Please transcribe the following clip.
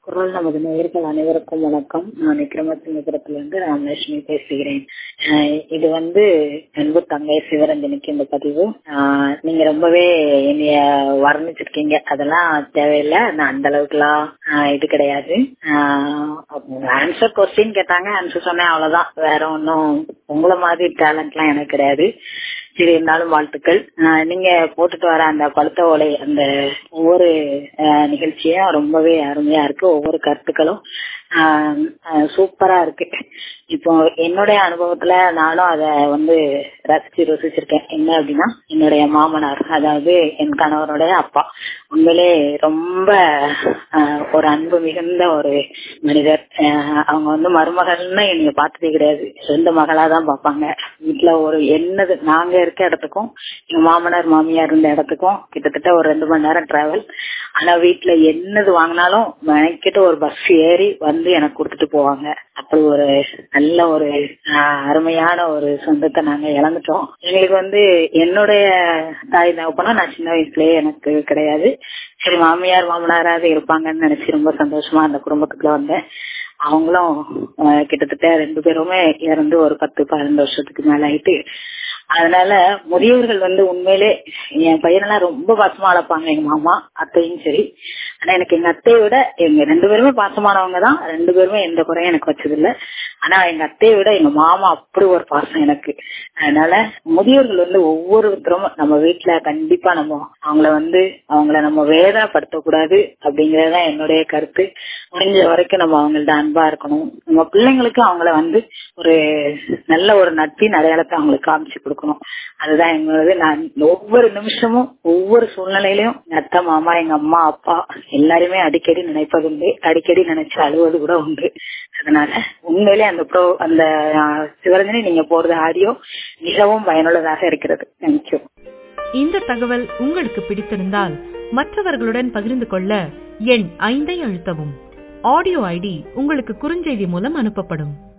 குரல் நமது நேயர்கள் அனைவருக்கும் வணக்கம் நான் விக்ரமசிங்கபுரத்திலிருந்து ராமலட்சுமி பேசுகிறேன் அஹ் இது வந்து அன்பு தங்கை சிவரஞ்சனிக்கு இந்த பதிவு அஹ் நீங்க ரொம்பவே என்னைய வர்ணிச்சிருக்கீங்க அதெல்லாம் தேவையில்லை நான் அந்த அளவுக்குலாம் அஹ் இது கிடையாது ஆன்சர் கொஸ்டின் கேட்டாங்க ஆன்சர் சொன்னேன் அவ்வளவுதான் வேற ஒன்றும் உங்களை மாதிரி டேலண்ட்லாம் எனக்கு கிடையாது சரி இருந்தாலும் வாழ்த்துக்கள் அஹ் நீங்க போட்டுட்டு வர அந்த பழுத்த ஓலை அந்த ஒவ்வொரு அஹ், நிகழ்ச்சியும் ரொம்பவே அருமையா இருக்கு ஒவ்வொரு கருத்துக்களும் அஹ், அஹ், சூப்பரா இருக்கு இப்போ என்னுடைய அனுபவத்துல நானும் அத வந்து ரசிச்சு ருசிச்சிருக்கேன் என்ன அப்படின்னா என்னுடைய மாமனார் அதாவது என் கணவருடைய அப்பா உண்மையிலே ரொம்ப அஹ், ஒரு அன்பு மிகுந்த ஒரு மனிதர் அஹ், அவங்க வந்து மருமகள்னு என்னைய பார்த்ததே கிடையாது சொந்த மகளா தான் பார்ப்பாங்க வீட்டுல ஒரு என்னது நாங்க இருக்க இடத்துக்கும் எங்க மாமனார் மாமியார் இருந்த இடத்துக்கும் கிட்டத்தட்ட ஒரு ரெண்டு மணி நேரம் டிராவல் ஆனா வீட்டுல என்னது வாங்கினாலும் மெனக்கிட்ட ஒரு பஸ் ஏறி வந்து எனக்கு கொடுத்துட்டு போவாங்க அப்படி ஒரு நல்ல ஒரு ஆஹ், அருமையான ஒரு சொந்தத்தை நாங்க இழந்துட்டோம் எங்களுக்கு வந்து என்னுடைய தாய் தகப்பனும் நான் சின்ன வயசுலயே எனக்கு கிடையாது சரி மாமியார் மாமனாராவது இருப்பாங்கன்னு நினைச்சு ரொம்ப சந்தோஷமா அந்த குடும்பத்துக்குள்ள வந்தேன் அவங்களும் ஆஹ், கிட்டத்தட்ட ரெண்டு பேருமே இறந்து ஒரு பத்து பன்னெண்டு வருஷத்துக்கு மேல ஆயிட்டு அதனால முதியவர்கள் வந்து உண்மையிலே என் பையனெல்லாம் ரொம்ப பாசமா வளர்ப்பாங்க எங்க மாமா அத்தையும் சரி ஆனா எனக்கு எங்க அத்தையை விட எங்க ரெண்டு பேருமே பாசமானவங்க தான் ரெண்டு பேருமே எந்த குறையும் எனக்கு வச்சது இல்ல ஆனா எங்க அத்தையை விட எங்க மாமா அப்படி ஒரு பாசம் எனக்கு அதனால முதியோர்கள் வந்து ஒவ்வொருத்தரும் நம்ம வீட்டுல கண்டிப்பா நம்ம அவங்கள வந்து அவங்கள நம்ம வேதனைப்படுத்த கூடாது அப்படிங்கறதுதான் என்னுடைய கருத்து முடிஞ்ச வரைக்கும் நம்ம அவங்கள்ட்ட அன்பா இருக்கணும் நம்ம பிள்ளைங்களுக்கு அவங்கள வந்து ஒரு நல்ல ஒரு நட்பின் அடையாளத்தை அவங்களுக்கு காமிச்சு கொடுக்கணும் அதுதான் எங்களது நான் ஒவ்வொரு நிமிஷமும் ஒவ்வொரு சூழ்நிலையிலும் எங்க அத்தை மாமா எங்க அம்மா அப்பா எல்லாருமே அடிக்கடி நினைப்பது உண்டு அடிக்கடி நினைச்சு அழுவது கூட உண்டு அதனால உண்மையிலே அந்த ப்ரோ அந்த அஹ், சிவரஞ்சனி நீங்க போறது ஆடியோ மிகவும் பயனுள்ளதாக இருக்கிறது தேங்க்யூ இந்த தகவல் உங்களுக்கு பிடித்திருந்தால் மற்றவர்களுடன் பகிர்ந்து கொள்ள எண் ஐந்தை அழுத்தவும் ஆடியோ ஐடி உங்களுக்கு குறுஞ்செய்தி மூலம் அனுப்பப்படும்